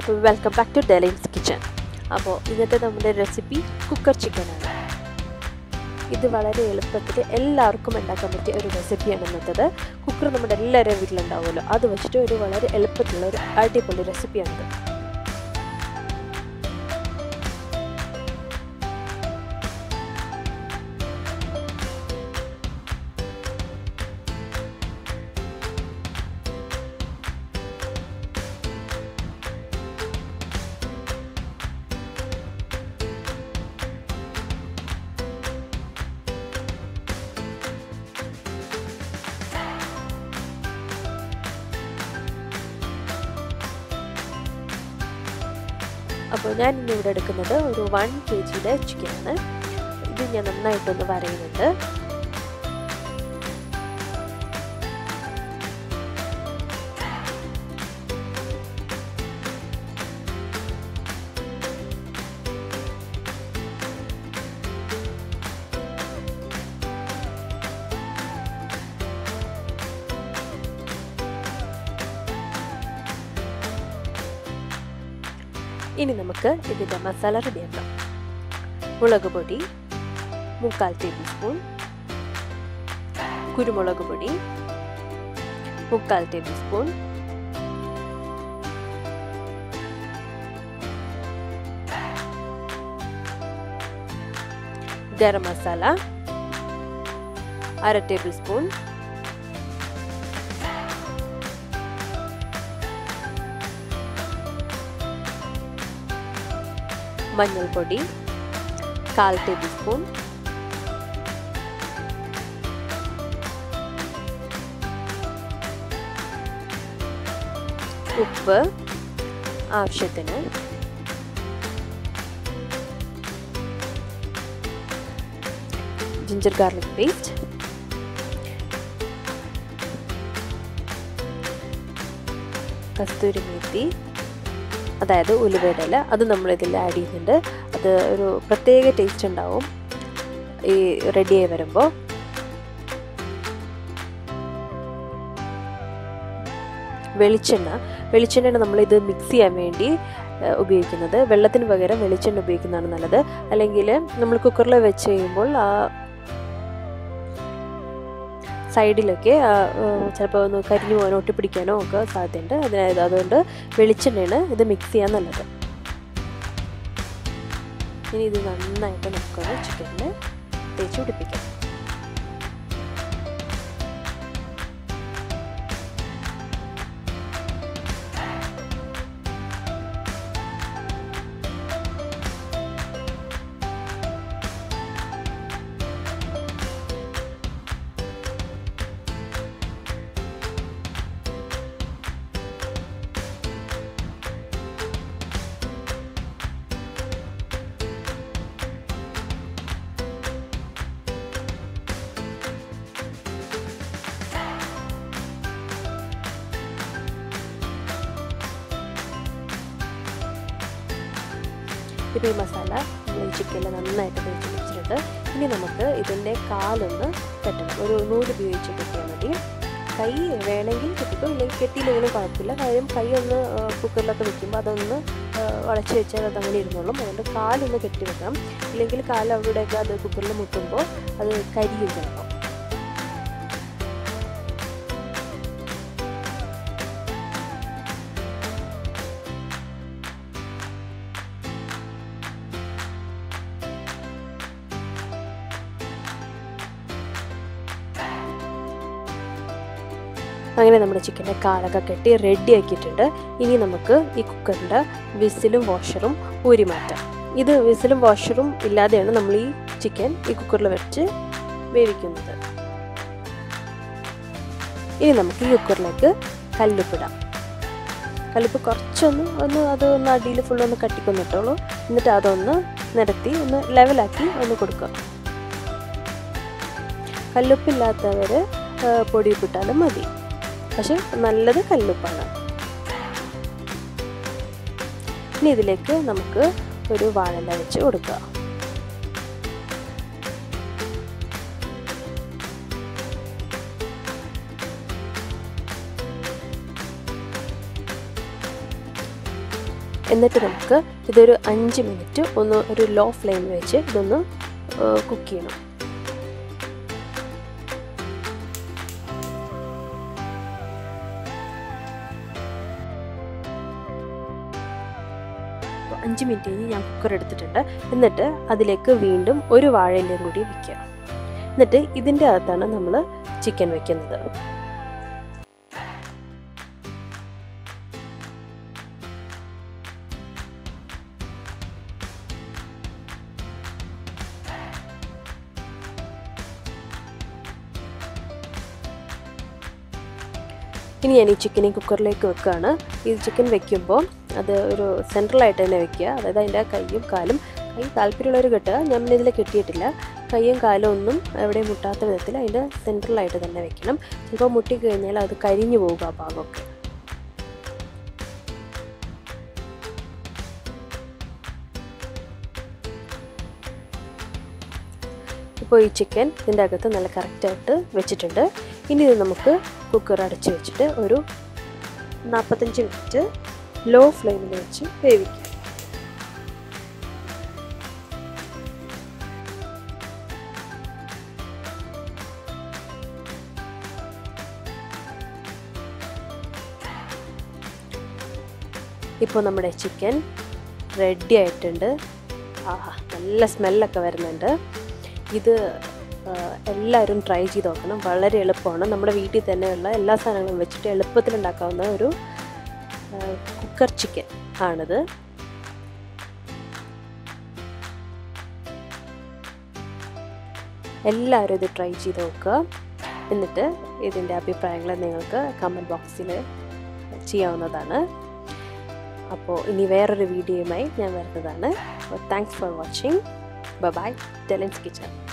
welcome back to ഡെലൈൻസ് kitchen അപ്പോൾ ഇന്നത്തെ നമ്മുടെ റെസിപ്പി കുക്കർ ചിക്കനാണ് ഇത് വളരെ എളുപ്പത്തിൽ എല്ലാവർക്കും ഉണ്ടാക്കാൻ പറ്റിയ ഒരു റെസിപ്പിയാണ് ഇന്നത്തത് കുക്കർ നമ്മുടെ എല്ലാവരുടെയും വീട്ടിലുണ്ടാവുമല്ലോ അത് വെച്ചിട്ട് ഒരു വളരെ എളുപ്പത്തിലുള്ള ഒരു അടിപൊളി റെസിപ്പിയാണിത് അപ്പോൾ ഞാൻ ഇന്ന് ഇവിടെ എടുക്കുന്നത് ഒരു വൺ കെ ജിയുടെ ചിക്കനാണ് ഇത് ഞാൻ നന്നായിട്ടൊന്ന് വരയുന്നുണ്ട് ഇനി നമുക്ക് ഇതിൻ്റെ മസാല റെഡിയാക്കാം മുളക് പൊടി മുക്കാൽ ടേബിൾ സ്പൂൺ കുരുമുളക് പൊടി മുക്കാൽ ടേബിൾ സ്പൂൺ ഗരം മസാല അര ടേബിൾ സ്പൂൺ മഞ്ഞൾപ്പൊടി കാൽ ടേബിൾ സ്പൂൺ ഉപ്പ് ആവശ്യത്തിന് ginger garlic paste kasthuri methi അതായത് ഉലുവയുടെ ഇല അത് നമ്മൾ ഇതിൽ ആഡ് ചെയ്യുന്നുണ്ട് അത് ഒരു പ്രത്യേക ടേസ്റ്റ് ഉണ്ടാവും ഈ റെഡിയായി വരുമ്പോൾ വെളിച്ചെണ്ണ വെളിച്ചെണ്ണയാണ് നമ്മളിത് മിക്സ് ചെയ്യാൻ വേണ്ടി ഉപയോഗിക്കുന്നത് വെള്ളത്തിന് പകരം വെളിച്ചെണ്ണ ഉപയോഗിക്കുന്നതാണ് നല്ലത് അല്ലെങ്കിൽ നമ്മൾ കുക്കറിൽ വെച്ച് കഴിയുമ്പോൾ ആ സൈഡിലൊക്കെ ചിലപ്പോൾ ഒന്ന് കരിഞ്ഞു പോകാനോ ഒട്ടിപ്പിടിക്കാനോ ഒക്കെ സാധ്യതയുണ്ട് അതിനായത് അതുകൊണ്ട് വെളിച്ചെണ്ണയാണ് ഇത് മിക്സ് ചെയ്യാൻ നല്ലത് ഇനി ഇത് നന്നായിട്ട് നമുക്കൊന്ന് ചിക്കനിൽ തേച്ച് പിടിപ്പിക്കാം ഇപ്പോൾ ഈ മസാല നമ്മൾ ചിക്കനിൽ നന്നായിട്ട് തേച്ച് വെച്ചിട്ടുണ്ട് ഇനി നമുക്ക് ഇതിൻ്റെ കാലൊന്ന് കെട്ടണം ഒരു നൂല് ഉപയോഗിച്ച് കെട്ടിയാൽ മതി കൈ വേണമെങ്കിൽ കെട്ടിക്കോ ഇല്ലെങ്കിൽ കെട്ടിയില്ലെങ്കിലും കുഴപ്പമില്ല കാര്യം കൈ ഒന്ന് കുക്കറിലൊക്കെ വെക്കുമ്പോൾ അതൊന്ന് വളച്ച് വെച്ചാൽ അത് അങ്ങനെ ഇരുന്നോളും അതുകൊണ്ട് കാലൊന്ന് കെട്ടി വെക്കണം ഇല്ലെങ്കിൽ കാൽ അവിടെയൊക്കെ അത് കുക്കറിൽ മുട്ടുമ്പോൾ അത് കരിയും ചിലപ്പോൾ അങ്ങനെ നമ്മുടെ ചിക്കൻ്റെ കാലൊക്കെ കെട്ടി റെഡി ആക്കിയിട്ടുണ്ട് ഇനി നമുക്ക് ഈ കുക്കറിൻ്റെ വിസിലും വാഷറും ഊരി മാറ്റാം ഇത് വിസിലും വാഷറും ഇല്ലാതെയാണ് നമ്മൾ ഈ ചിക്കൻ ഈ കുക്കറിൽ വെച്ച് വേവിക്കുന്നത് ഇനി നമുക്ക് ഈ കുക്കറിലേക്ക് കല്ലുപ്പിടാം കല്ലുപ്പ് കുറച്ചൊന്ന് ഒന്ന് അത് ഒന്ന് അടിയിൽ ഫുള്ളൊന്ന് കട്ടിക്കൊന്നിട്ടുള്ളൂ എന്നിട്ട് അതൊന്ന് നിരത്തി ഒന്ന് ലെവലാക്കി ഒന്ന് കൊടുക്കുക കല്ലുപ്പില്ലാത്തവർ പൊടിയിപ്പിട്ടാലും മതി പക്ഷെ നല്ലത് കല്ലുപ്പാണ് ഇനി ഇതിലേക്ക് നമുക്ക് ഒരു വാഴല വെച്ച് കൊടുക്കുക എന്നിട്ട് നമുക്ക് ഇതൊരു അഞ്ച് മിനിറ്റ് ഒന്ന് ഒരു ലോ ഫ്ലെയിമിൽ വെച്ച് ഇതൊന്ന് കുക്ക് ചെയ്യണം അപ്പോൾ അഞ്ച് മിനിറ്റ് കഴിഞ്ഞ് ഞാൻ കുക്കർ എടുത്തിട്ടുണ്ട് എന്നിട്ട് അതിലേക്ക് വീണ്ടും ഒരു വാഴയിലും കൂടി വെക്കുക എന്നിട്ട് ഇതിൻ്റെ അകത്താണ് നമ്മൾ ചിക്കൻ വെക്കുന്നത് ഇനി ഞാൻ ഈ ചിക്കൻ ഈ കുക്കറിലേക്ക് വെക്കുകയാണ് ഈ ചിക്കൻ വെക്കുമ്പോൾ അത് ഒരു സെൻട്രലായിട്ട് തന്നെ വെക്കുക അതായത് അതിൻ്റെ കൈയും കാലും കൈ താല്പര്യമുള്ളവർ കെട്ടുക ഞാൻ പിന്നെ ഇതിൽ കെട്ടിയിട്ടില്ല കൈയും കാലും ഒന്നും എവിടെയും മുട്ടാത്ത വിധത്തിൽ അതിൻ്റെ സെൻട്രലായിട്ട് തന്നെ വെക്കണം ചിലപ്പോൾ മുട്ടി കഴിഞ്ഞാൽ അത് കരിഞ്ഞു പോകുക ആ ഭാഗമൊക്കെ ഇപ്പോൾ ഈ ചിക്കൻ ഇതിൻ്റെ അകത്ത് നല്ല കറക്റ്റായിട്ട് വെച്ചിട്ടുണ്ട് ഇനി ഇത് നമുക്ക് കുക്കർ അടച്ച് വെച്ചിട്ട് ഒരു നാൽപ്പത്തഞ്ച് മിനിറ്റ് ലോ ഫ്ലെയിമിൽ വെച്ച് വേവിക്കുക ഇപ്പോൾ നമ്മുടെ ചിക്കൻ റെഡി ആയിട്ടുണ്ട് ആഹാ നല്ല സ്മെല്ലൊക്കെ വരുന്നുണ്ട് ഇത് എല്ലാവരും ട്രൈ ചെയ്ത് നോക്കണം വളരെ എളുപ്പമാണ് നമ്മുടെ വീട്ടിൽ തന്നെയുള്ള എല്ലാ സാധനങ്ങളും വെച്ചിട്ട് എളുപ്പത്തിൽ ഉണ്ടാക്കാവുന്ന ഒരു കുക്കർ ചിക്കൻ ആണിത് എല്ലാവരും ഇത് ട്രൈ ചെയ്ത് നോക്കുക എന്നിട്ട് ഇതിൻ്റെ അഭിപ്രായങ്ങൾ നിങ്ങൾക്ക് കമൻറ്റ് ബോക്സിൽ ചെയ്യാവുന്നതാണ് അപ്പോൾ ഇനി വേറൊരു വീഡിയോയുമായി ഞാൻ വരുന്നതാണ് താങ്ക്സ് ഫോർ വാച്ചിങ് ബൈ ടെലൻസ് കിച്ചൺ